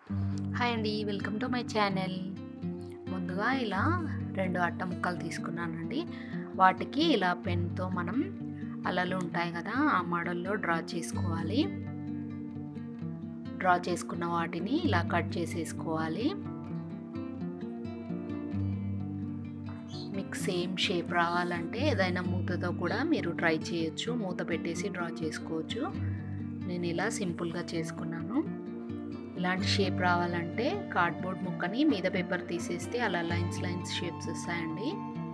hi అండి welcome to my channel ముందుగా ఇలా రెండు అట్ట ముక్కలు తీసుకున్నానండి వాటికి ఇలా పెన్తో మనం అలలు ఉంటాయి కదా ఆ మోడల్లో డ్రా చేసుకోవాలి డ్రా చేసుకున్న వాటిని ఇలా కట్ చేసేసుకోవాలి మీకు సేమ్ షేప్ రావాలంటే ఏదైనా మూతతో కూడా మీరు ట్రై చేయొచ్చు మూత పెట్టేసి డ్రా చేసుకోవచ్చు నేను ఇలా సింపుల్గా చేసుకున్నాను ఇలాంటి షేప్ రావాలంటే కార్డ్బోర్డ్ ముక్కని మీద పేపర్ తీసేస్తే అలా లైన్స్ లైన్స్ షేప్స్ వస్తాయండి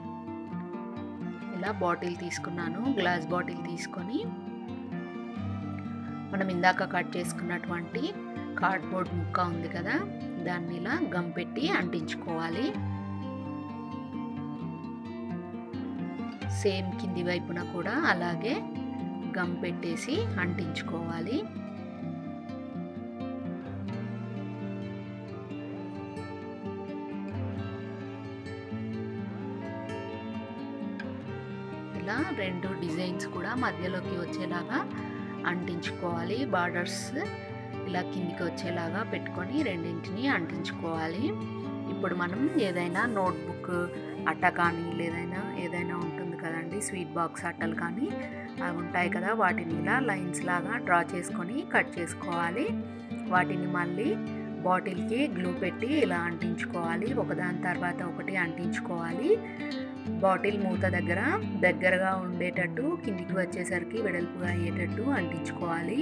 ఇలా బాటిల్ తీసుకున్నాను గ్లాస్ బాటిల్ తీసుకొని మనం ఇందాక కట్ చేసుకున్నటువంటి కార్డ్బోర్డ్ ముక్క ఉంది కదా దాన్ని ఇలా గమ్ పెట్టి అంటించుకోవాలి సేమ్ కింది వైపున కూడా అలాగే గమ్ పెట్టేసి అంటించుకోవాలి ఇలా రెండు డిజైన్స్ కూడా మధ్యలోకి వచ్చేలాగా అంటించుకోవాలి బార్డర్స్ ఇలా కిందికి వచ్చేలాగా పెట్టుకొని రెండింటిని అంటించుకోవాలి ఇప్పుడు మనం ఏదైనా నోట్బుక్ అట్ట కానీ లేదైనా ఏదైనా ఉంటుంది కదండి స్వీట్ బాక్స్ అట్టలు కానీ అవి ఉంటాయి కదా వాటిని ఇలా లైన్స్ లాగా డ్రా చేసుకొని కట్ చేసుకోవాలి వాటిని మళ్ళీ బాటిల్కి గ్లూ పెట్టి ఇలా అంటించుకోవాలి ఒకదాని తర్వాత ఒకటి అంటించుకోవాలి బాటిల్ మూత దగ్గర దగ్గరగా ఉండేటట్టు కిందికి వచ్చేసరికి వెడల్పుగా అయ్యేటట్టు అంటించుకోవాలి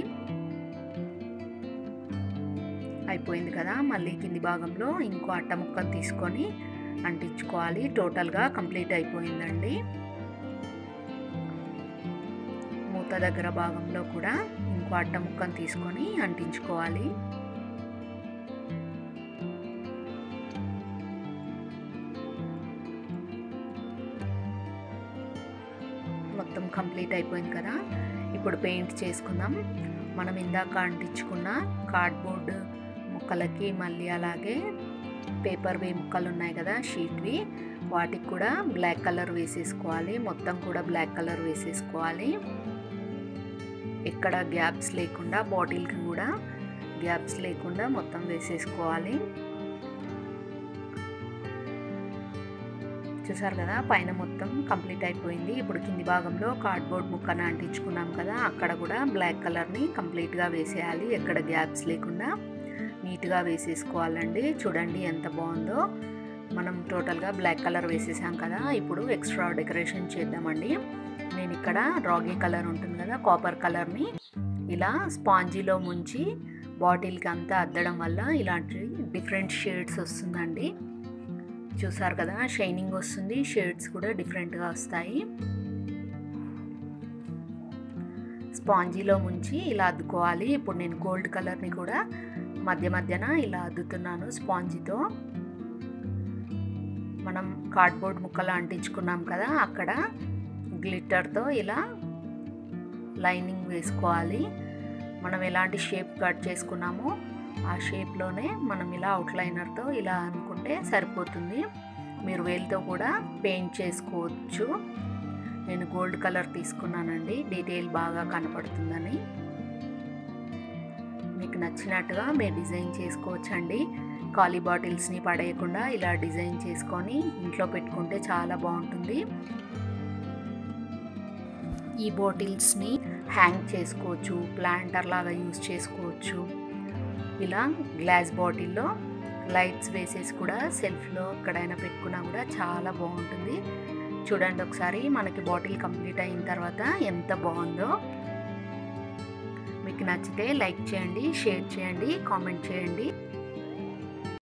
అయిపోయింది కదా మళ్ళీ కింది భాగంలో ఇంకో అట్ట ముక్కను తీసుకొని అంటించుకోవాలి టోటల్గా కంప్లీట్ అయిపోయిందండి మూత దగ్గర భాగంలో కూడా ఇంకో అట్ట ముక్కను తీసుకొని అంటించుకోవాలి మొత్తం కంప్లీట్ అయిపోయింది కదా ఇప్పుడు పెయింట్ చేసుకుందాం మనం ఇందాక అంటించుకున్న కార్డ్బోర్డ్ ముక్కలకి మళ్ళీ అలాగే పేపర్వి ముక్కలు ఉన్నాయి కదా షీట్వి వాటికి కూడా బ్లాక్ కలర్ వేసేసుకోవాలి మొత్తం కూడా బ్లాక్ కలర్ వేసేసుకోవాలి ఎక్కడ గ్యాప్స్ లేకుండా బాటిల్కి కూడా గ్యాప్స్ లేకుండా మొత్తం వేసేసుకోవాలి చూసారు కదా పైన మొత్తం కంప్లీట్ అయిపోయింది ఇప్పుడు కింది భాగంలో కార్డ్బోర్డ్ ముక్కను అంటించుకున్నాం కదా అక్కడ కూడా బ్లాక్ కలర్ని కంప్లీట్గా వేసేయాలి ఎక్కడ గ్యాప్స్ లేకుండా నీట్గా వేసేసుకోవాలండి చూడండి ఎంత బాగుందో మనం టోటల్గా బ్లాక్ కలర్ వేసేసాం కదా ఇప్పుడు ఎక్స్ట్రా డెకరేషన్ చేద్దామండి నేను ఇక్కడ రాగి కలర్ ఉంటుంది కదా కాపర్ కలర్ని ఇలా స్పాంజీలో ముంచి బాటిల్కి అంతా అద్దడం వల్ల ఇలాంటి డిఫరెంట్ షేడ్స్ వస్తుందండి చూసారు కదా షైనింగ్ వస్తుంది షేడ్స్ కూడా డిఫరెంట్గా వస్తాయి స్పాంజీలో ముంచి ఇలా అద్దుకోవాలి ఇప్పుడు నేను గోల్డ్ కలర్ని కూడా మధ్య మధ్యన ఇలా అద్దుతున్నాను స్పాంజీతో మనం కార్డ్బోర్డ్ ముక్కలు అంటించుకున్నాం కదా అక్కడ గ్లిట్టర్తో ఇలా లైనింగ్ వేసుకోవాలి మనం ఎలాంటి షేప్ కట్ చేసుకున్నామో ఆ షేప్లోనే మనం ఇలా అవుట్లైనర్తో ఇలా అనుకుంటే సరిపోతుంది మీరు వేలుతో కూడా పెయింట్ చేసుకోవచ్చు నేను గోల్డ్ కలర్ తీసుకున్నానండి డీటెయిల్ బాగా కనపడుతుందని మీకు నచ్చినట్టుగా మీరు డిజైన్ చేసుకోవచ్చండి ఖాళీ బాటిల్స్ని పడేయకుండా ఇలా డిజైన్ చేసుకొని ఇంట్లో పెట్టుకుంటే చాలా బాగుంటుంది ఈ బాటిల్స్ని హ్యాంగ్ చేసుకోవచ్చు ప్లాంటర్ లాగా యూజ్ చేసుకోవచ్చు ఇలా గ్లాస్ బాటిల్లో లైట్స్ వేసేసి కూడా సెల్ఫ్లో ఎక్కడైనా పెట్టుకున్నా కూడా చాలా బాగుంటుంది చూడండి ఒకసారి మనకి బాటిల్ కంప్లీట్ అయిన తర్వాత ఎంత బాగుందో మీకు నచ్చితే లైక్ చేయండి షేర్ చేయండి కామెంట్ చేయండి